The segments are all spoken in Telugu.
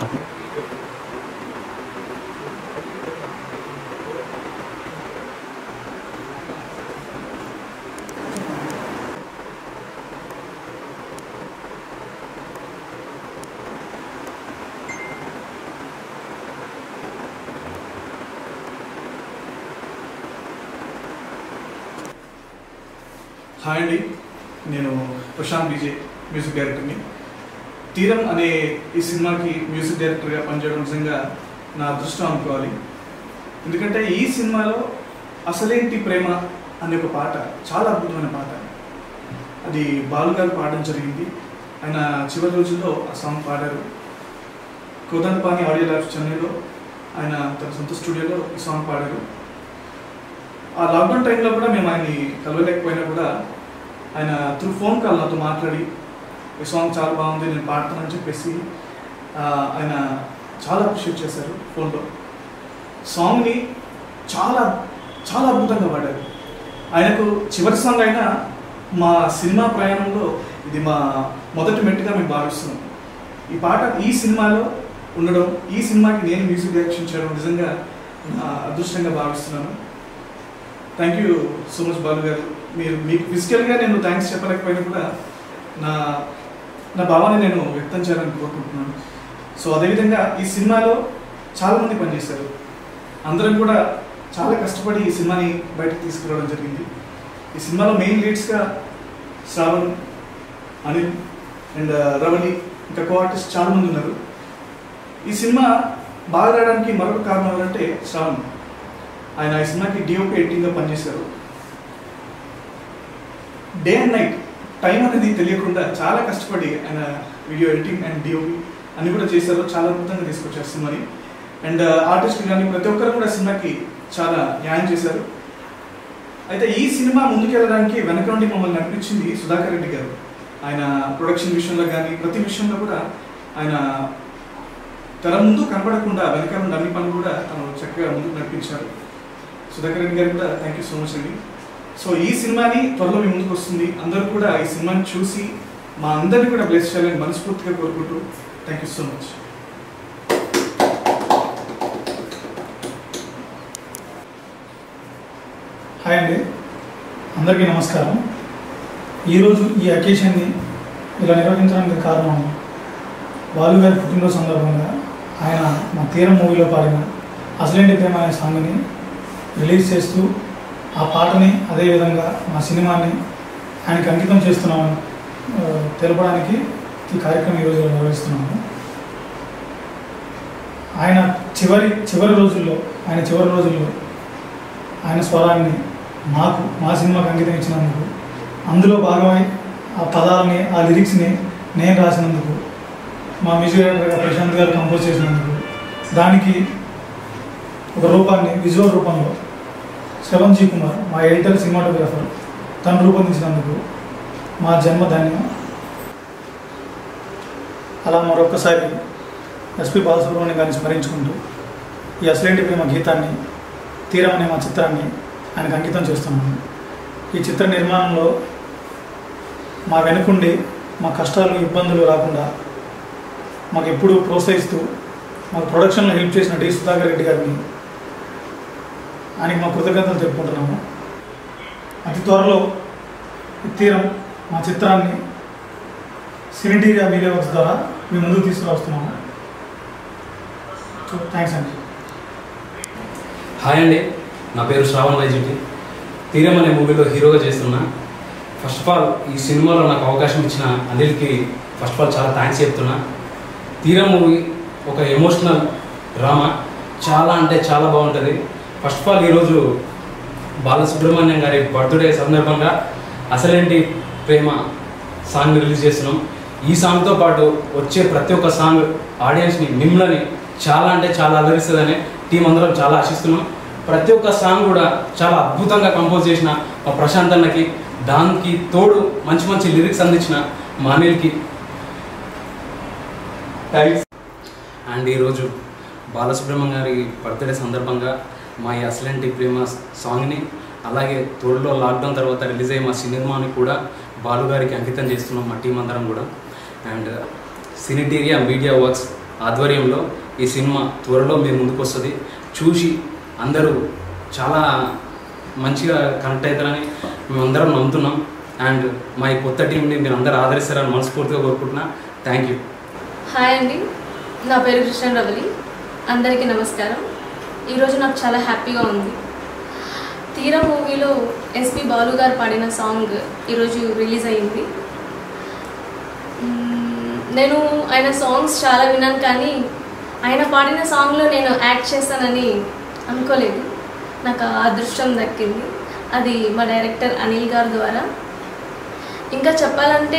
హాయ్ అండి నేను ప్రశాంత్ విజయ్ మ్యూజిక్ డైరెక్టర్ని తీరం అనే ఈ సినిమాకి మ్యూజిక్ డైరెక్టర్గా పనిచేయడం నిజంగా నా అదృష్టం అనుకోవాలి ఎందుకంటే ఈ సినిమాలో అసలేంటి ప్రేమ అనే ఒక పాట చాలా అద్భుతమైన పాట అది బాలు గారు పాడడం జరిగింది ఆయన చివరి రోజుల్లో ఆ సాంగ్ పాడారు కోదండపాని ఆడియో ల్యాబ్స్ చెన్నైలో ఆయన తన సొంత స్టూడియోలో ఈ సాంగ్ పాడారు ఆ లాక్డౌన్ టైంలో కూడా మేము ఆయన్ని కలవలేకపోయినా కూడా ఆయన త్రూ ఫోన్ కాల్ నాతో మాట్లాడి ఈ సాంగ్ చాలా బాగుంది నేను పాడతానని చెప్పేసి ఆ, ఆయన చాలా అప్రిషియేట్ చేశారు ఫోన్లో సాంగ్ని చాలా చాలా అద్భుతంగా పాడారు ఆయనకు చివరి సాంగ్ అయినా మా సినిమా ప్రయాణంలో ఇది మా మొదటి మెట్టుగా మేము భావిస్తున్నాం ఈ పాట ఈ సినిమాలో ఉండడం ఈ సినిమాకి నేను మ్యూజిక్ డైరెక్షన్ చేయడం నిజంగా నా అదృష్టంగా భావిస్తున్నాను thank you so much Balu గారు మీరు మీకు ఫిజికల్గా నేను థ్యాంక్స్ చెప్పలేకపోయినా కూడా నా నా భావాన్ని నేను వ్యక్తం చేయాలని కోరుకుంటున్నాను సో అదేవిధంగా ఈ సినిమాలో చాలామంది పనిచేశారు అందరం కూడా చాలా కష్టపడి ఈ సినిమాని బయటకు తీసుకురావడం జరిగింది ఈ సినిమాలో మెయిన్ లీడ్స్గా శ్రావణ్ అనిల్ అండ్ రవణి ఇంకా కో ఆర్టిస్ట్ చాలామంది ఉన్నారు ఈ సినిమా బాగా రావడానికి మరొక కారణం ఎవరంటే శ్రావణ్ ఆయన ఈ సినిమాకి డిఓపి ఎడిటింగ్గా పనిచేశారు డే అండ్ నైట్ టైం అనేది తెలియకుండా చాలా కష్టపడి ఆయన వీడియో ఎడిటింగ్ అండ్ డిఓపి అన్ని కూడా చేశారు చాలా అద్భుతంగా తీసుకొచ్చారు సినిమాని అండ్ ఆర్టిస్ట్ కానీ ప్రతి ఒక్కరు కూడా సినిమాకి చాలా న్యాయం చేశారు అయితే ఈ సినిమా ముందుకెళ్ళడానికి వెనక నుండి మమ్మల్ని నడిపించింది సుధాకర్ రెడ్డి గారు ఆయన ప్రొడక్షన్ విషయంలో కానీ ప్రతి విషయంలో కూడా ఆయన తెర ముందు కనబడకుండా వెనక నుండి అన్ని పనులు కూడా తను చక్కగా ముందుకు నడిపించారు సుధాకర్ రెడ్డి గారికి కూడా థ్యాంక్ యూ సో మచ్ అండి సో ఈ సినిమాని త్వరలో మీ ముందుకు వస్తుంది అందరూ కూడా ఈ సినిమాని చూసి మా అందరిని కూడా బ్లెస్ చేయాలని మనస్ఫూర్తిగా కోరుకుంటూ thank you so much hi అండి అందరికీ నమస్కారం ఈరోజు ఈ అకేషన్ని ఇలా నిర్వహించడానికి కారణం బాలు గారి పుట్టినరోజు సందర్భంగా ఆయన మా తీరం మూవీలో పాడిన అసలేంటి ప్రేమ అనే సాంగ్ని రిలీజ్ చేస్తూ ఆ పాటని అదేవిధంగా మా సినిమాని ఆయనకి అంకితం చేస్తున్నామని ఆ, తెలపడానికి ఈ కార్యక్రమం ఈరోజు నిర్వహిస్తున్నాము ఆయన చివరి చివరి రోజుల్లో ఆయన చివరి రోజుల్లో ఆయన స్వరాన్ని మాకు మా సినిమాకి అంకితం ఇచ్చినందుకు అందులో భాగమై ఆ పదాలని ఆ లిరిక్స్ని నేను రాసినందుకు మా మ్యూజిక్ డైరెక్టర్గా ప్రశాంత్ గారు కంపోజ్ చేసినందుకు దానికి ఒక రూపాన్ని విజువల్ రూపంలో శ్రవణ్ జీ కుమార్ మా ఎడిటర్ సినిమాటోగ్రాఫర్ తను రూపొందించినందుకు మా జన్మ ధన్యం అలా మరొకసారి ఎస్పి బాలసుబ్రహ్మణ్యం గారిని స్మరించుకుంటూ ఈ అసలేంటి ప్రేమ గీతాన్ని తీరం అనే మా చిత్రాన్ని ఆయనకు అంకితం చేస్తున్నాను ఈ చిత్ర నిర్మాణంలో మా వెనుకుండి మా కష్టాలు ఇబ్బందులు రాకుండా మాకు ఎప్పుడూ ప్రోత్సహిస్తూ మాకు ప్రొడక్షన్లో హెల్ప్ చేసిన డి సుధాకర్ రెడ్డి గారిని ఆయనకి మా కృతజ్ఞతలు చెప్పుకుంటున్నాము అతి త్వరలో ఈ తీరం మా చిత్రాన్ని సినిటీరియా మీడియా వర్క్స్ ద్వారా మేము ముందుకు తీసుకురావస్తున్నాము సో థ్యాంక్స్ అండి హాయ్ అండి నా పేరు శ్రావణ్ వైజుటి తీరం అనే మూవీలో హీరోగా చేస్తున్నా ఫస్ట్ ఆఫ్ ఆల్ ఈ సినిమాలో నాకు అవకాశం ఇచ్చిన అనిల్కి ఫస్ట్ ఆఫ్ ఆల్ చాలా థ్యాంక్స్ చెప్తున్నా తీరం మూవీ ఒక ఎమోషనల్ డ్రామా చాలా అంటే చాలా బాగుంటుంది ఫస్ట్ ఆఫ్ ఆల్ ఈరోజు బాలసుబ్రహ్మణ్యం గారి బర్త్డే సందర్భంగా అసలేంటి ప్రేమ సాంగ్ రిలీజ్ చేస్తున్నాం ఈ సాంగ్తో పాటు వచ్చే ప్రతి ఒక్క సాంగ్ ఆడియన్స్ని మిమ్మల్ని చాలా అంటే చాలా అలరిస్తుందని టీం అందరం చాలా ఆశిస్తున్నాం ప్రతి ఒక్క సాంగ్ కూడా చాలా అద్భుతంగా కంపోజ్ చేసిన మా ప్రశాంత్ అన్నకి దానికి తోడు మంచి మంచి లిరిక్స్ అందించిన మా అనిల్కి థ్యాంక్స్ అండ్ ఈరోజు బాలసుబ్రహ్మణ్యం గారి బర్త్డే సందర్భంగా మా ఈ అసలంటి ప్రేమ సాంగ్ని అలాగే తోడులో లాక్డౌన్ తర్వాత రిలీజ్ అయ్యే మా సినిమాని కూడా బాలు గారికి అంకితం చేస్తున్నాం మా టీం అందరం కూడా అండ్ సినిటీరియా మీడియా వర్క్స్ ఆధ్వర్యంలో ఈ సినిమా త్వరలో మీరు ముందుకు వస్తుంది చూసి అందరూ చాలా మంచిగా కనెక్ట్ అవుతారని మేమందరం నమ్ముతున్నాం అండ్ మా ఈ కొత్త టీంని మీరు అందరూ ఆదరిస్తారని మనస్ఫూర్తిగా కోరుకుంటున్నా థ్యాంక్ యూ హాయ్ అండి నా పేరు కృష్ణ రవలి అందరికీ నమస్కారం ఈరోజు నాకు చాలా హ్యాపీగా ఉంది తీరా మూవీలో ఎస్పి బాలు గారు పాడిన సాంగ్ ఈరోజు రిలీజ్ అయింది మ్మ్, నేను ఆయన సాంగ్స్ చాలా విన్నాను కానీ ఆయన పాడిన సాంగ్లో నేను యాక్ట్ చేస్తానని అనుకోలేదు నాకు ఆ అదృష్టం దక్కింది అది మా డైరెక్టర్ అనిల్ గారి ద్వారా ఇంకా చెప్పాలంటే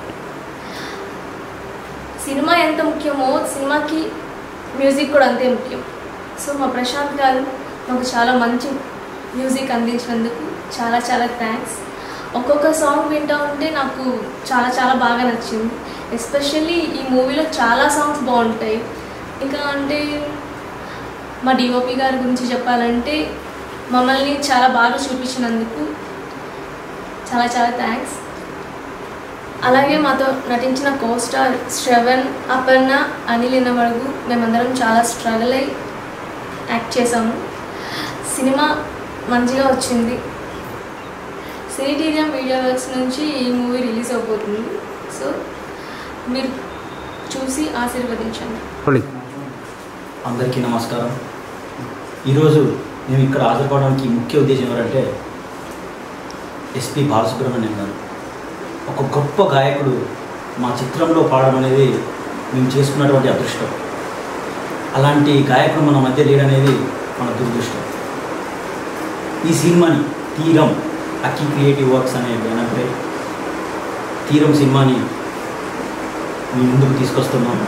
సినిమా ఎంత ముఖ్యమో సినిమాకి మ్యూజిక్ కూడా అంతే ముఖ్యం సో మా ప్రశాంత్ గారు మాకు చాలా మంచి మ్యూజిక్ అందించినందుకు చాలా చాలా థ్యాంక్స్ ఒక్కొక్క సాంగ్ వింటూ ఉంటే నాకు చాలా చాలా బాగా నచ్చింది ఎస్పెషల్లీ ఈ మూవీలో చాలా సాంగ్స్ బాగుంటాయి ఇంకా అంటే మా డిఓపి గారి గురించి చెప్పాలంటే మమ్మల్ని చాలా బాగా చూపించినందుకు చాలా చాలా థ్యాంక్స్ అలాగే మాతో నటించిన కోస్టార్ శ్రవణ్ అపర్ణ అనిల్ ఇనమడుగు మేమందరం చాలా స్ట్రగుల్ అయి యాక్ట్ చేసాము సినిమా మంచిగా వచ్చింది సినిటీరియం మీడియా వర్క్స్ నుంచి ఈ మూవీ రిలీజ్ అవబోతుంది సో మీరు చూసి ఆశీర్వదించండి అందరికీ నమస్కారం ఈరోజు మేము ఇక్కడ హాజరుపడడానికి ముఖ్య ఉద్దేశం ఎవరంటే ఎస్పి బాలసుబ్రహ్మణ్యం గారు ఒక గొప్ప గాయకుడు మా చిత్రంలో పాడడం అనేది మేము చేసుకున్నటువంటి అదృష్టం అలాంటి గాయకుడు మన మధ్య లేడనేది మన దురదృష్టం ఈ సినిమాని తీరం అక్కి క్రియేటివ్ వర్క్స్ అనే బ్యానర్పై తీరం సినిమాని మీ ముందుకు తీసుకొస్తున్నాము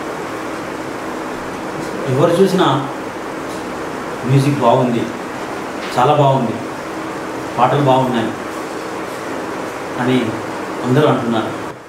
ఎవరు చూసినా మ్యూజిక్ బాగుంది చాలా బాగుంది పాటలు బాగున్నాయి అని అందరూ అంటున్నారు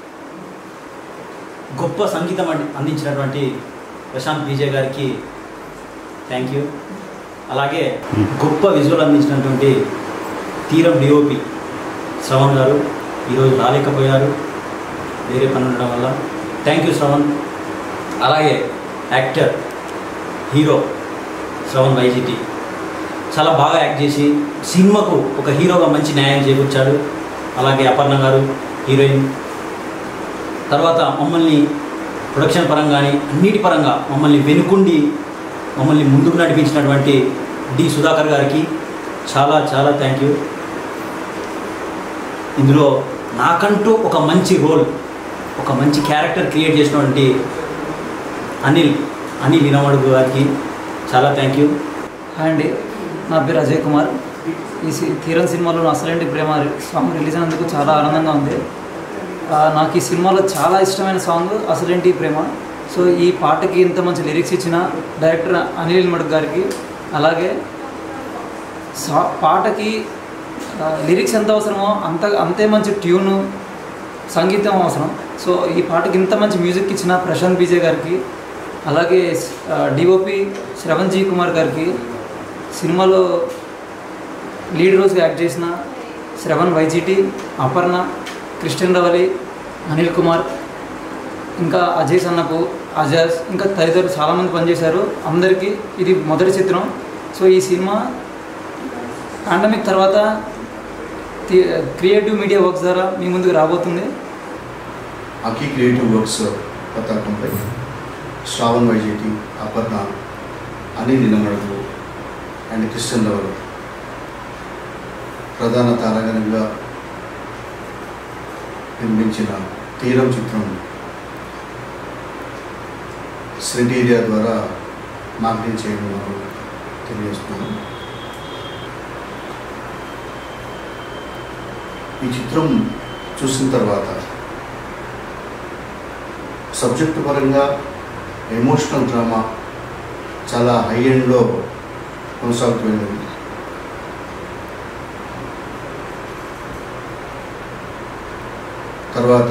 గొప్ప సంగీతం అంది- అందించినటువంటి ప్రశాంత్ విజయ్ గారికి థ్యాంక్ యూ అలాగే గొప్ప విజువల్ అందించినటువంటి తీరం డిఓపి శ్రవణ్ గారు ఈరోజు రాలేకపోయారు వేరే పని ఉండడం వల్ల థ్యాంక్ యూ శ్రవణ్ అలాగే యాక్టర్ హీరో శ్రవణ్ వైజిటి చాలా బాగా యాక్ట్ చేసి సినిమాకు ఒక హీరోగా మంచి న్యాయం చేకూర్చాడు అలాగే అపర్ణ గారు హీరోయిన్ తర్వాత మమ్మల్ని ప్రొడక్షన్ పరంగా కానీ అన్నిటి పరంగా మమ్మల్ని వెనుకుండి మమ్మల్ని ముందుకు నడిపించినటువంటి డి సుధాకర్ గారికి చాలా చాలా థ్యాంక్ యూ ఇందులో నాకంటూ ఒక మంచి రోల్ ఒక మంచి క్యారెక్టర్ క్రియేట్ చేసినటువంటి అనిల్ అనిల్ ఇనమడుగు గారికి చాలా థ్యాంక్ యూ హాయ్ అండి నా పేరు అజయ్ కుమార్ ఈ సి తీరం సినిమాలో నా అసలేంటి ప్రేమ సాంగ్ రిలీజ్ అయినందుకు చాలా ఆనందంగా ఉంది ఆ, నాకు ఈ సినిమాలో చాలా ఇష్టమైన సాంగ్ అసలేంటి ప్రేమ సో ఈ పాటకి ఇంత మంచి లిరిక్స్ ఇచ్చిన డైరెక్టర్ అనిల్ మడుగ్ గారికి అలాగే సా పాటకి ఆ, లిరిక్స్ ఎంత అవసరమో అంత అంతే మంచి ట్యూను సంగీతం అవసరం సో ఈ పాటకి ఇంత మంచి మ్యూజిక్ ఇచ్చిన ప్రశాంత్ బీజే గారికి అలాగే డిఓపి శ్రవణ్ జీ కుమార్ గారికి సినిమాలో లీడ్ రోజ్గా యాక్ట్ చేసిన శ్రవణ్ వైజీటి అపర్ణ క్రిస్టియన్ రవలి అనిల్ కుమార్ ఇంకా అజయ్ సన్నపు అజాజ్ ఇంకా తదితరులు చాలామంది పనిచేశారు అందరికీ ఇది మొదటి చిత్రం సో ఈ సినిమా పాండమిక్ తర్వాత తి- క్రియేటివ్ మీడియా వర్క్స్ ద్వారా మీ ముందుకు రాబోతుంది అకీ క్రియేటివ్ వర్క్స్ పతాకంపై Shravan YJT Aparna Anil Nilamadugu and Christian lover ప్రధాన తారాగణంగా నిర్మించిన తీరం చిత్రం శ్రీటీరియా ద్వారా మార్కెటింగ్ చేయడం తెలియజేస్తున్నాను ఈ చిత్రం చూసిన తర్వాత సబ్జెక్టు పరంగా ఎమోషనల్ డ్రామా చాలా హై ఎండ్లో కొనసాగుతుంది తర్వాత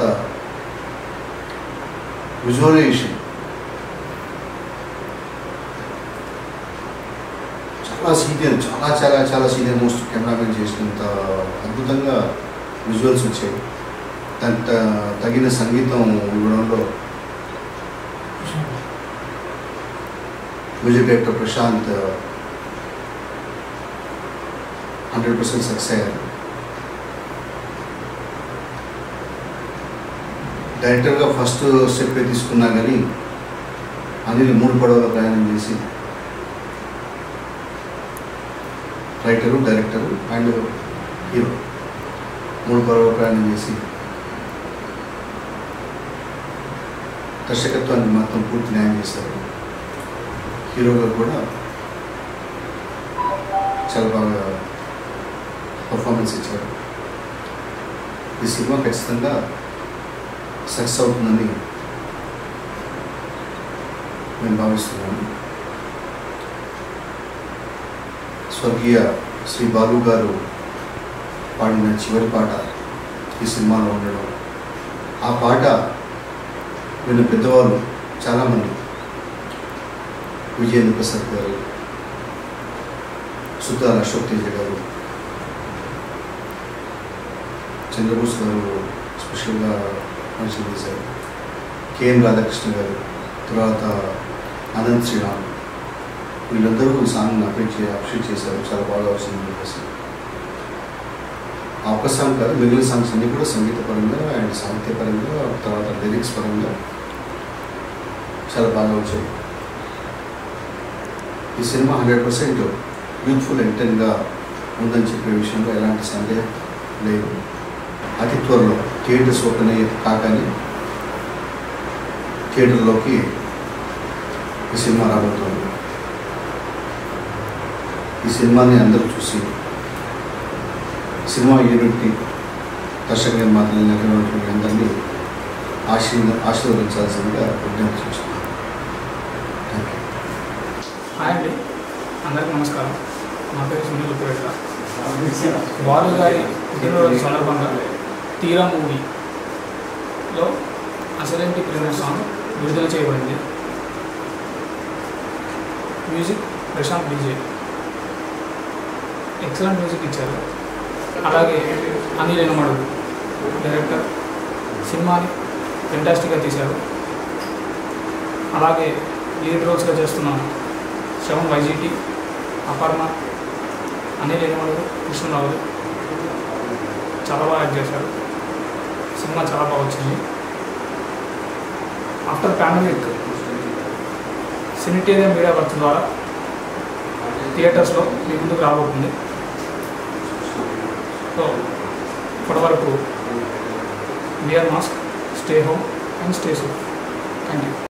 విజువలైజేషన్ చాలా సీనియర్ చాలా చాలా చాలా సీనియర్ మోస్ట్ కెమెరామెన్ చేసినంత అద్భుతంగా విజువల్స్ వచ్చాయి దానికి త- తగిన సంగీతం ఇవ్వడంలో music director Prashanth hundred percent success అయ్యారు డైరెక్టర్గా ఫస్ట్ స్టెప్ తీసుకున్నా కానీ అనిల్ మూడు పడవల ప్రయాణం చేసి రైటరు డైరెక్టరు అండ్ హీరో మూడు పడవల ప్రయాణం చేసి దర్శకత్వాన్ని మాత్రం పూర్తి న్యాయం చేశారు హీరోగా కూడా చాలా బాగా పర్ఫార్మెన్స్ ఇచ్చారు ఈ సినిమా ఖచ్చితంగా సక్సెస్ అవుతుందని నేను భావిస్తున్నాను స్వర్గీయ శ్రీ బాలు గారు పాడిన చివరి పాట ఈ సినిమాలో ఉండడం ఆ పాట విన్న పెద్దవాళ్ళు చాలామంది విజయేంద్ర ప్రసాద్ గారు సుతార్ అశోక్ తేజ గారు చంద్రబోస్ గారు స్పెషల్గా మెన్షన్ చేశారు కేఎం రాధాకృష్ణ గారు తర్వాత అనంత్ శ్రీరామ్ వీళ్ళందరూ ఈ సాంగ్ని అప్డేట్ చే అప్డేట్ చేశారు చాలా బాగా వచ్చింది చెప్పేసి ఆ ఒక్క సాంగ్ కాదు మిగిలిన సాంగ్స్ అన్నీ కూడా సంగీతపరంగా అండ్ సాహిత్యపరంగా తర్వాత లిరిక్స్ పరంగా చాలా బాగా వచ్చాయి ఈ సినిమా హండ్రెడ్ పర్సెంట్ యూత్ఫుల్ ఎంటెన్గా ఉందని చెప్పే విషయంలో ఎలాంటి సందేహం లేదు అతి త్వరలో థియేటర్స్ ఓపెన్ అయ్యే కాకని థియేటర్లోకి ఈ సినిమా రాబోతోంది ఈ సినిమాని అందరూ చూసి సినిమా యూనిట్ని దర్శక నిర్మాతలు నటినటువంటి అందరినీ ఆశీర్ ఆశీర్వదించాల్సిందిగా విజ్ఞప్తి చేస్తున్నాను థ్యాంక్ యూ హాయ్ అండి అందరికీ నమస్కారం నా పేరు సునీల్ ఉప్పిరెడ్డి బాలు గారి పుట్టినరోజు సందర్భంగా తీరా మూవీలో అసలేంటి ప్రీమియర్ సాంగ్ విడుదల చేయబడింది music Prashanth DJ excellent music ఇచ్చారు అలాగే అనిల్ ఎనమడు డైరెక్టర్ సినిమాని ఫెంటాస్టిక్గా తీశారు అలాగే లీడ్ రోల్స్గా చేస్తున్న శ్రవణ్ వైజీటీ అపర్ణ అనిల్ ఎనమడు కృష్ణరావు చాలా బాగా యాక్ట్ చేశారు సినిమా చాలా బాగా వచ్చింది ఆఫ్టర్ పాండమిక్ సినిటేరియా మీడియా వర్క్ ద్వారా థియేటర్స్లో మీ ముందుకు రాబోతుంది సో ఇప్పటివరకు wear mask stay home and stay safe thank you